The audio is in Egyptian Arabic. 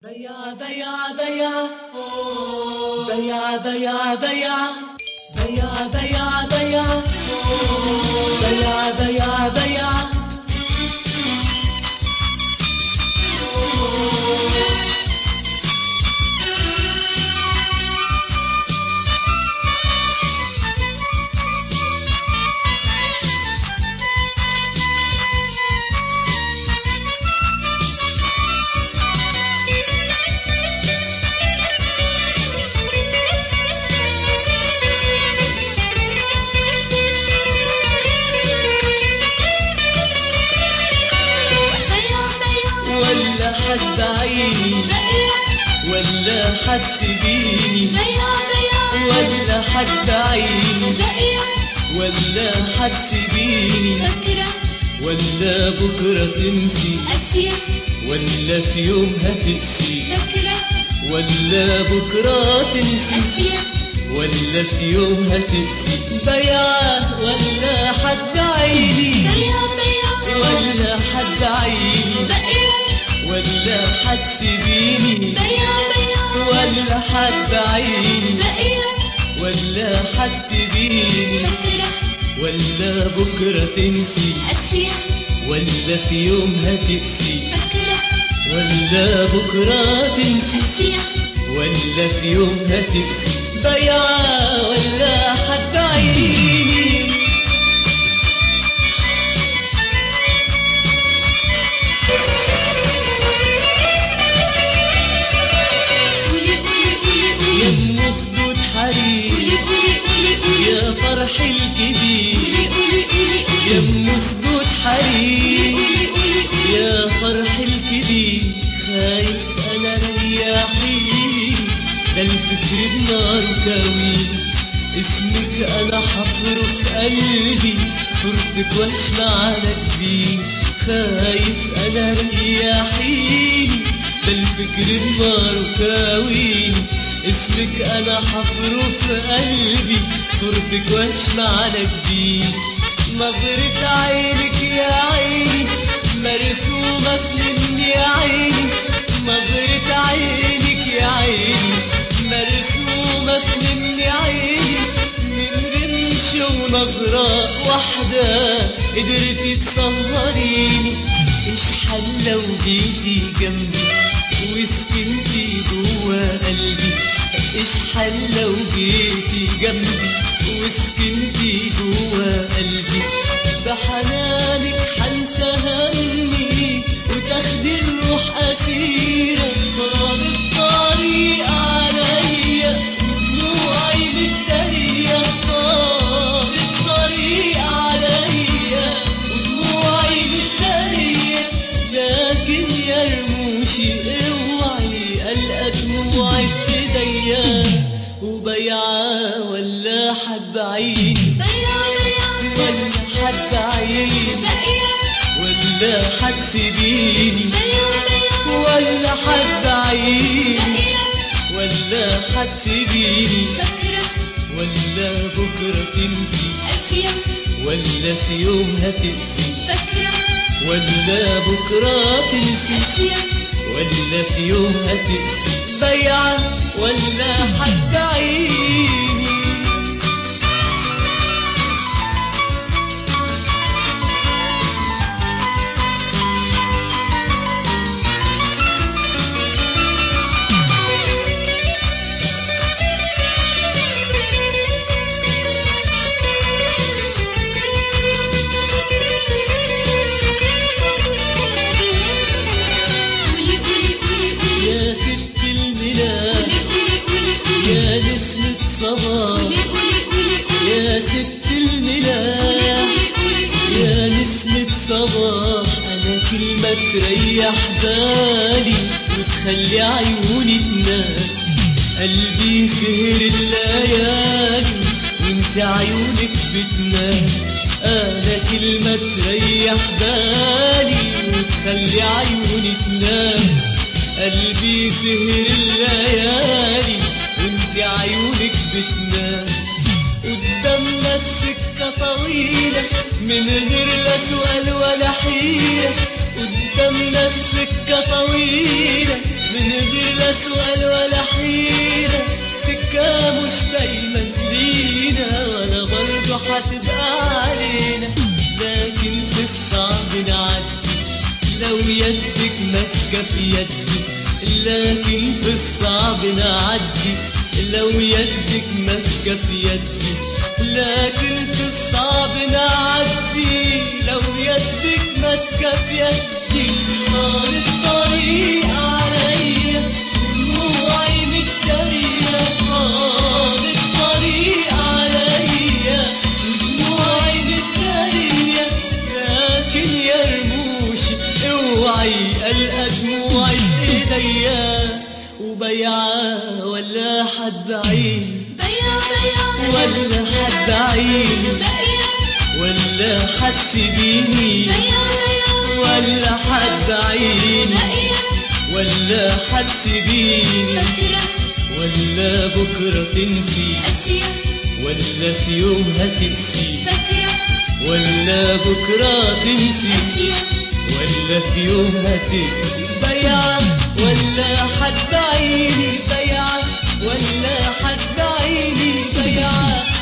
بيا بيا بيا بيا بيا بيا بيا بيا بيا بيا بيا بيا بيا بيا ولا حد عيني بيا ولا حد سيبيني بيا بيا ولا حد عيني بيا ولا حد سيبيني فكرة ولا بكرة تنسي أسيا ولا في يوم هتقسي فكرة ولا بكرة تنسي أسيا ولا في يوم هتقسي بيا ولا حد عيني بيا بيا ولا حد عيني بيا ولا حد سيبيني بيا بيا ولا حد عيني بيا ولا حد سيبيني فكرة ولا بكرة تنسي أسيا ولا في يوم هتقسي فكرة ولا بكرة تنسي أسيا ولا في يوم هتقسي بيا ولا حد عيني قولي قولي قولي يا قولي ام خدود حرير قولي قولي قولي قولي يا فرح الجديد قولي قولي قولي يا قولي ام خدود حرير قولي قولي قولي يا فرح الجديد خايف انا رياحي ده الفكر بنار كوي اسمك انا حفره في قلبي صورتك واشمع على جبين خايف انا رياحي ده الفكر بنار كوي اسمك انا حفره في قلبي صورتك واشمع على جبين نظرة عينك يا عيني مرسومة في مني يا عيني نظرة عينك يا عيني مرسومة في مني يا عيني من رمش ونظرة واحدة قدرتي تسهريني ايش حل لو جيتي جنبي وسكنتي جوا قلبي ايش حل لو جيتي جنبي وسكنتي جوا قلبي ده حنانك حنسى همي وتاخدي الروح أسيرة طال الطريق عليا دموعي متدارية طال الطريق عليا ودموعي متدارية لكن يا رموشي اوعي ألقى دموعي في ايديا وبيعة ولا حد عيني بيا بيا ولا حد عيني بيا ولا حد سيبيني بيا بيا ولا حد عيني بيا ولا حد سيبيني فكرة ولا بكرة تنسي أسيا ولا في يوم هتقسي فكرة ولا بكرة تنسي أسيا ولا في يوم هتقسي بيعة ولا حد عيني قولي قولي قولي قولي يا ست الميلاد قولي قولي قولي قولي يا نسمة صباح قولي قولي قولي قولي يا ست الميلاد قولي قولي قولي يا نسمة صباح أنا كلمة تريح بالي وتخلي عيوني تنام قلبي سهر الليالي وانت عيونك بتنام أنا كلمة تريح بالي وتخلي عيوني تنام قلبي سهر الليالي وانت عيونك بتنام قدامنا السكة طويلة من غير لا سؤال ولا حيلة قدامنا السكة طويلة من غير لكن في الصعب نعدي لو يدك ماسكة في يدي لكن في الصعب نعدي لو يدك ماسكة في يدي طال الطريق عليا دموعي متسرية طال الطريق عليا دموعي متسرية لكن يا رموشي اوعي القى دموعي في ايديا وبيعة ولا حد بعيد بيا بيا ولا حد بعيد بيا ولا حد سيبيني بيا بيا ولا حد بعيد بيا ولا حد سيبيني فاكرة ولا بكرة تنسي أشياء ولا في يوم هتنسي فاكرة ولا بكرة تنسي أشياء ولا في يوم هتنسي بيعة ولا حد بعيني بيعة ولا حد بعيني بيعة